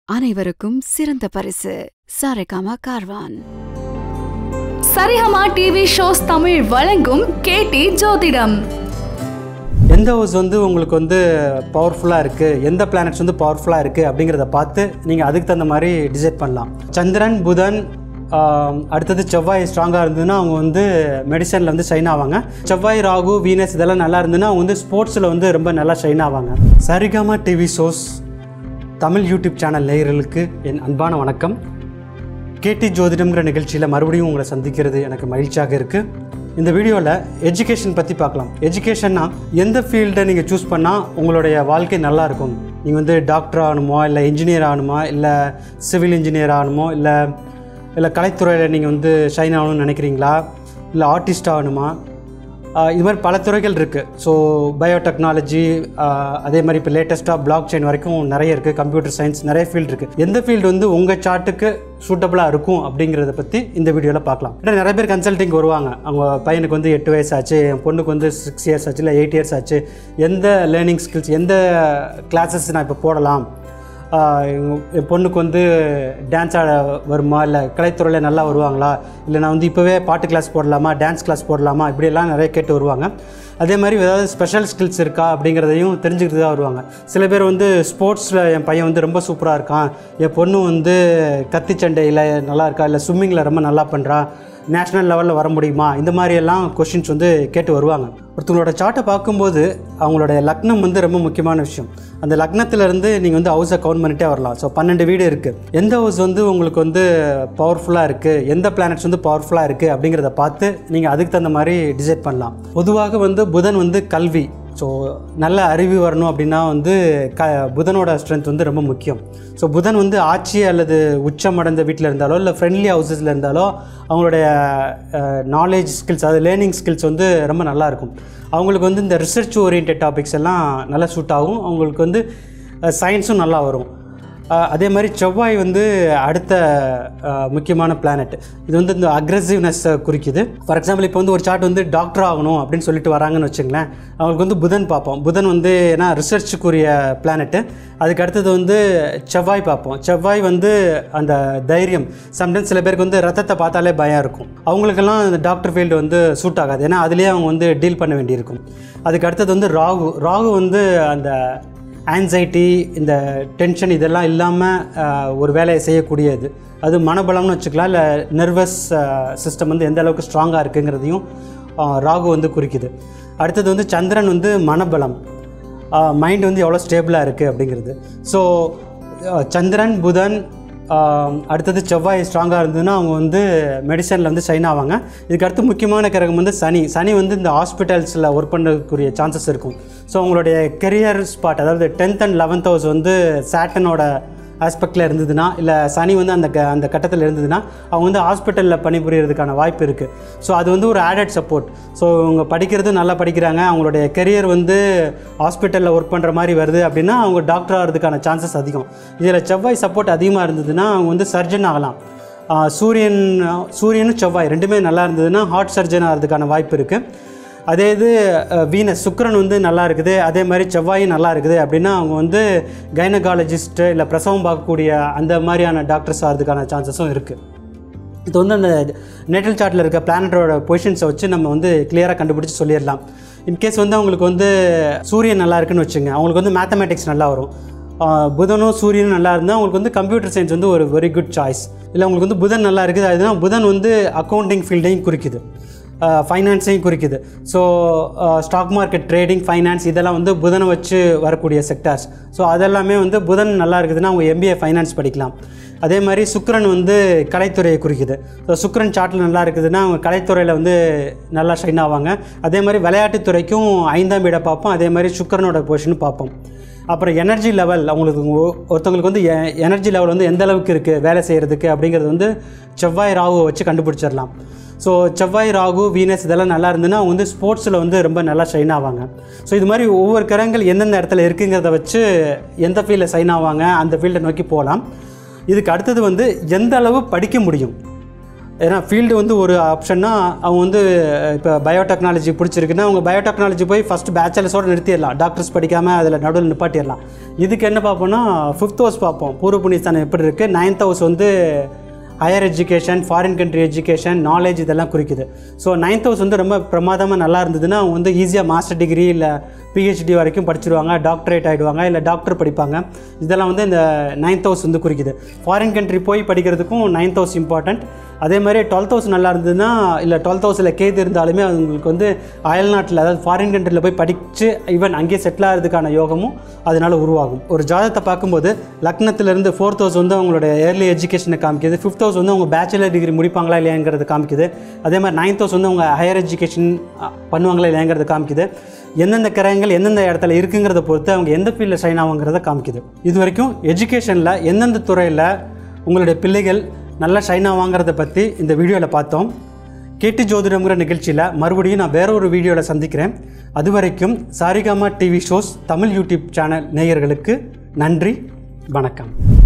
அனைவருக்கும் சிறந்த பரிசு சாரேகாமா கார்வான் சரிகமா டிவி ஷோஸ் தமிழ் வழங்கும் கேட்டி ஜோதிடம் எந்த ஹவுஸ் வந்து உங்களுக்கு வந்து பவர்ஃபுல்லாக இருக்குது எந்த பிளானட்ஸ் வந்து பவர்ஃபுல்லாக இருக்குது அப்படிங்கிறத பார்த்து நீங்கள் அதுக்கு தகுந்த மாதிரி டிசைட் பண்ணலாம் சந்திரன் புதன் ஆம், அடுத்தது செவ்வாய் ஸ்ட்ராங்காக இருந்ததுன்னா அவங்க வந்து மெடிசனில் வந்து ஷைன் ஆவாங்க செவ்வாய் ராகு வீனஸ் இதெல்லாம் நல்லா இருந்ததுன்னா அவங்க வந்து ஸ்போர்ட்ஸில் வந்து ரொம்ப நல்லா ஷைன் ஆவாங்க Saregama TV shows Tamil YouTube channel நேயர்களுக்கு என் அன்பான வணக்கம் கேடி ஜோதிடம்ங்கிற நிகழ்ச்சியில் மறுபடியும் உங்களை சந்திக்கிறது எனக்கு மகிழ்ச்சியாக இருக்குது இந்த வீடியோவில் எஜுகேஷன் பற்றி பார்க்கலாம் எஜுகேஷன்னா எந்த ஃபீல்டை நீங்கள் சூஸ் பண்ணால் உங்களுடைய வாழ்க்கை நல்லா இருக்கும் நீங்கள் வந்து டாக்டர் ஆகணுமா இல்லை இன்ஜினியர் ஆகணுமா இல்லை சிவில் இன்ஜினியர் ஆகணுமோ இல்லை இல்லை கலைத்துறையில் நீங்கள் வந்து ஷைன் ஆகணும்னு நினைக்கிறீங்களா இல்லை ஆர்டிஸ்ட் ஆகணுமா ஆஹ் இது மாதிரி பல துறைகள் இருக்குது ஸோ பயோடெக்னாலஜி அதே மாதிரி இப்போ லேட்டஸ்ட்டாக பிளாக் செயின் வரைக்கும் நிறைய இருக்குது கம்ப்யூட்டர் சயின்ஸ் நிறைய ஃபீல்டு இருக்குது எந்த ஃபீல்டு வந்து உங்கள் சார்ட்டுக்கு சூட்டபுளாக இருக்கும் அப்படிங்கிறத பற்றி இந்த வீடியோவில் பார்க்கலாம் ஏன்னா நிறைய பேர் கன்சல்டிங் வருவாங்க அவங்க பையனுக்கு வந்து எட்டு வயசு ஆச்சு என் பொண்ணுக்கு வந்து சிக்ஸ் இயர்ஸ் ஆச்சு இல்லை எயிட் இயர்ஸ் ஆச்சு எந்த லேர்னிங் ஸ்கில்ஸ் எந்த கிளாஸஸ் நான் இப்போ போடலாம் ஆஹ் எங்க- என் பொண்ணுக்கு வந்து டான்ஸ் ஆட வருமா இல்லை கலைத்துறையில் நல்லா வருவாங்களா இல்லை நான் வந்து இப்போவே பாட்டு கிளாஸ் போடலாமா டான்ஸ் கிளாஸ் போடலாமா இப்படியெல்லாம் நிறைய கேட்டு வருவாங்க அதே மாதிரி ஏதாவது ஸ்பெஷல் ஸ்கில்ஸ் இருக்கா அப்படிங்கிறதையும் தெரிஞ்சுக்கிட்டு தான் வருவாங்க சில பேர் வந்து ஸ்போர்ட்ஸில் என் பையன் வந்து ரொம்ப சூப்பராக இருக்கான் என் பொண்ணு வந்து கத்தி சண்டையில் நல்லா இருக்கா இல்லை ஸ்விம்மிங்கில் ரொம்ப நல்லா பண்ணுறா நேஷ்னல் லெவலில் வர முடியுமா இந்த மாதிரி எல்லாம் கொஷின்ஸ் வந்து கேட்டு வருவாங்க ஒருத்தவங்களோட சார்ட்டை பார்க்கும்போது அவங்களுடைய லக்னம் வந்து ரொம்ப முக்கியமான விஷயம் அந்த லக்னத்திலேருந்து நீங்கள் வந்து ஹவுஸை கவுண்ட் பண்ணிட்டே வரலாம் ஸோ பன்னெண்டு வீடு இருக்குது எந்த ஹவுஸ் வந்து உங்களுக்கு வந்து பவர்ஃபுல்லாக இருக்குது எந்த பிளானட்ஸ் வந்து பவர்ஃபுல்லாக இருக்குது அப்படிங்கிறத பார்த்து நீங்கள் அதுக்கு தகுந்த மாதிரி டிசைட் பண்ணலாம் பொதுவாக வந்து புதன் வந்து கல்வி ஸோ நல்ல அறிவு வரணும் அப்படின்னா வந்து க புதனோட ஸ்ட்ரென்த் வந்து ரொம்ப முக்கியம் ஸோ புதன் வந்து ஆட்சி அல்லது உச்சம் அடைந்த வீட்டில் இருந்தாலோ இல்லை ஃப்ரெண்ட்லி ஹவுசஸில் இருந்தாலோ அவங்களுடைய நாலேஜ் ஸ்கில்ஸ் அதாவது லேர்னிங் ஸ்கில்ஸ் வந்து ரொம்ப நல்லா இருக்கும் அவங்களுக்கு வந்து இந்த ரிசர்ச் ஓரியன்ட் டாபிக்ஸ் எல்லாம் நல்லா சூட் ஆகும் அவங்களுக்கு வந்து சயின்ஸும் நல்லா வரும் அஹ் அதே மாதிரி செவ்வாய் வந்து அடுத்த அஹ், முக்கியமான பிளானட் இது வந்து இந்த அக்ரெசிவ்னஸை குறிக்குது ஃபார் எக்ஸாம்பிள் இப்போ வந்து ஒரு சார்ட் வந்து டாக்டர் ஆகணும் அப்படின்னு சொல்லிட்டு வராங்கன்னு வச்சுங்களேன் அவங்களுக்கு வந்து புதன் பார்ப்போம் புதன் வந்து ஏன்னா ரிசர்ச்சுக்குரிய பிளானட்டு அதுக்கு அடுத்தது வந்து செவ்வாய் பார்ப்போம் செவ்வாய் வந்து அந்த தைரியம் சம்டைம்ஸ் சில பேருக்கு வந்து ரத்தத்தை பார்த்தாலே பயம் இருக்கும் அவங்களுக்கெல்லாம் இந்த டாக்டர் ஃபீல்டு வந்து சூட் ஆகாது ஏன்னா அதுலேயே அவங்க வந்து டீல் பண்ண வேண்டியிருக்கும் அதுக்கு அடுத்தது வந்து ராகு ராகு வந்து அந்த ஆன்சைட்டி இந்த டென்ஷன் இதெல்லாம் இல்லாமல் ஒரு வேலையை செய்யக்கூடியது அது மனபலம்னு வச்சுக்கலாம் இல்லை நர்வஸ் சிஸ்டம் வந்து எந்த அளவுக்கு ஸ்ட்ராங்காக இருக்குங்கிறதையும் ஆஹ், ராகு வந்து குறிக்குது அடுத்தது வந்து சந்திரன் வந்து மனபலம் மைண்ட் வந்து எவ்வளோ ஸ்டேபிளாக இருக்குது அப்படிங்கிறது ஸோ சந்திரன் புதன் ஆம், அடுத்தது செவ்வாய் ஸ்ட்ராங்காக இருந்ததுன்னா அவங்க வந்து மெடிசனில் வந்து ஷைன் ஆவாங்க இதுக்கு அடுத்து முக்கியமான கிரகம் வந்து சனி சனி வந்து இந்த ஹாஸ்பிட்டல்ஸில் ஒர்க் பண்ணக்கூடிய சான்சஸ் இருக்கும் ஸோ அவங்களுடைய கெரியர் ஸ்பாட் அதாவது டென்த் அண்ட் லெவன்த் ஹவுஸ் வந்து சாட்டனோட ஆஸ்பெக்டில் இருந்ததுன்னா இல்லை சனி வந்து அந்த க அந்த கட்டத்தில் இருந்ததுன்னா அவங்க வந்து ஹாஸ்பிட்டலில் பணிபுரியறதுக்கான வாய்ப்பு இருக்குது ஸோ அது வந்து ஒரு ஆடட் சப்போர்ட் ஸோ அவங்க படிக்கிறது நல்லா படிக்கிறாங்க அவங்களுடைய கெரியர் வந்து ஹாஸ்பிட்டலில் ஒர்க் பண்ணுற மாதிரி வருது அப்படின்னா அவங்க டாக்டர் ஆகிறதுக்கான சான்சஸ் அதிகம் இதில் செவ்வாய் சப்போர்ட் அதிகமாக இருந்ததுன்னா அவங்க வந்து சர்ஜன் ஆகலாம் ஆஹ் சூரியன் சூரியனும் செவ்வாய் ரெண்டுமே நல்லா இருந்ததுன்னா ஹார்ட் சர்ஜன் ஆகிறதுக்கான வாய்ப்பு இருக்குது அதே இது வீனஸ் சுக்கிரன் வந்து நல்லா இருக்குது அதே மாதிரி செவ்வாயும் நல்லா இருக்குது அப்படின்னா அவங்க வந்து கைனகாலஜிஸ்ட்டு இல்லை பிரசவம் பார்க்கக்கூடிய அந்த மாதிரியான டாக்டர்ஸ் ஆகிறதுக்கான சான்சஸும் இருக்குது இது வந்து அந்த நேட்டல் சார்ட்டில் இருக்க பிளானட்டோட பொசிஷன்ஸை வச்சு நம்ம வந்து கிளியராக கண்டுபிடிச்சி சொல்லிடலாம் இன்கேஸ் வந்து அவங்களுக்கு வந்து சூரியன் நல்லா இருக்குன்னு வச்சுங்க அவங்களுக்கு வந்து மேத்தமேட்டிக்ஸ் நல்லா வரும் ஆஹ் புதனும் சூரியனும் நல்லா இருந்தால் அவங்களுக்கு வந்து கம்ப்யூட்டர் சயின்ஸ் வந்து ஒரு வெரி குட் சாய்ஸ் இல்லை அவங்களுக்கு வந்து புதன் நல்லா இருக்குது அதுதான் புதன் வந்து அக்கௌண்டிங் ஃபீல்டையும் குறிக்குது ஃபைனான்ஸையும் குறிக்குது so stock market trading finance இதெல்லாம் வந்து புதனை வச்சு வரக்கூடிய செக்டார்ஸ் ஸோ அதெல்லாமே வந்து புதன் நல்லா இருக்குதுன்னா அவங்க எம்பிஏ ஃபைனான்ஸ் படிக்கலாம் அதே மாதிரி சுக்கிரன் வந்து கலைத்துறையை குறிக்குது ஸோ சுக்கிரன் சார்ட்டில் நல்லா இருக்குதுன்னா அவங்க கலைத்துறையில் வந்து நல்லா ஷைன் ஆவாங்க அதே மாதிரி விளையாட்டுத்துறைக்கும் ஐந்தாம் வீடை பார்ப்போம் அதே மாதிரி சுக்கிரனோட பொசிஷனும் பார்ப்போம் அப்புறம் எனர்ஜி லெவல் அவங்களுக்கு ஒ- ஒருத்தவங்களுக்கு வந்து எனர்ஜி லெவல் வந்து எந்த அளவுக்கு இருக்குது வேலை செய்கிறதுக்கு அப்படிங்கிறது வந்து செவ்வாய் ராகுவை வச்சு கண்டுபிடிச்சிடலாம் ஸோ செவ்வாய் ராகு வீனஸ் இதெல்லாம் நல்லா இருந்ததுன்னா அவங்க வந்து ஸ்போர்ட்ஸில் வந்து ரொம்ப நல்லா ஷைன் ஆவாங்க ஸோ இது மாதிரி ஒவ்வொரு கிரகங்கள் எந்தெந்த இடத்துல இருக்குங்கிறத வச்சு எந்த ஃபீல்டில் ஷைன் ஆவாங்க அந்த ஃபீல்டை நோக்கி போகலாம் இதுக்கு அடுத்தது வந்து எந்த அளவு படிக்க முடியும் ஏன்னா ஃபீல்டு வந்து ஒரு ஆப்ஷன்னா அவங்க வந்து இப்போ பயோடெக்னாலஜி பிடிச்சிருக்குன்னா அவங்க பயோடெக்னாலஜி போய் ஃபஸ்ட்டு பேச்சுலர்ஸோடு நிறுத்திடலாம் டாக்டர்ஸ் படிக்காமல் அதில் நடுவில் நிப்பாட்டிடலாம் இதுக்கு என்ன பார்ப்போம்னா ஃபிஃப்த் ஹவுஸ் பார்ப்போம் பூர்வ புண்ணியஸ்தானம் எப்படி இருக்குது நைன்த் ஹவுஸ் வந்து higher education foreign country education knowledge இதெல்லாம் குறிக்குது ஸோ நைன்த் ஹவுஸ் வந்து ரொம்ப பிரமாதமாக நல்லா இருந்ததுன்னா அவங்க வந்து ஈஸியாக மாஸ்டர் டிகிரி இல்லை பிஹெச்டி வரைக்கும் படிச்சிருவாங்க டாக்டரேட் ஆகிடுவாங்க இல்லை டாக்டர் படிப்பாங்க இதெல்லாம் வந்து இந்த நைன்த் ஹவுஸ் வந்து குறிக்குது ஃபாரின் கண்ட்ரி போய் படிக்கிறதுக்கும் நைன்த் ஹவுஸ் இம்பார்ட்டண்ட் அதே மாதிரி டுவெல்த் ஹவுஸ் நல்லா இருந்ததுன்னா இல்லை டுவெல்த் ஹவுஸில் கேது இருந்தாலுமே அவங்களுக்கு வந்து அயல்நாட்டில் அதாவது ஃபாரின் கண்ட்ரியில் போய் படித்து ஈவன் அங்கேயே செட்டில் ஆகிறதுக்கான யோகமும் அதனால் உருவாகும் ஒரு ஜாதகத்தை பார்க்கும்போது லக்னத்திலேருந்து ஃபோர்த் ஹவுஸ் வந்து அவங்களோட ஏர்லி எஜுகேஷனை காமிக்குது ஃபிஃப்த் ஹவுஸ் வந்து அவங்க பேச்சுலர் டிகிரி முடிப்பாங்களா இல்லையாங்கிறது காமிக்குது அதே மாதிரி நைன்த் ஹவுஸ் வந்து அவங்க ஹையர் எஜுகேஷன் பண்ணுவாங்களா இல்லையாங்கிறது காமிக்குது எந்தெந்த கிரகங்கள் எந்தெந்த இடத்துல இருக்குங்கிறத பொறுத்து அவங்க எந்த ஃபீல்டில் ஷைன் ஆகுங்கிறத காமிக்குது இது வரைக்கும் எஜுகேஷனில் எந்தெந்த துறையில் உங்களுடைய பிள்ளைகள் நல்லா ஷைன் ஆவாங்கிறத பற்றி இந்த வீடியோவில் பார்த்தோம் கேட்டு ஜோதிடம்ங்கிற நிகழ்ச்சியில் மறுபடியும் நான் வேற ஒரு வீடியோவில் சந்திக்கிறேன் அது வரைக்கும் Saregama TV shows Tamil YouTube channel நேயர்களுக்கு நன்றி வணக்கம்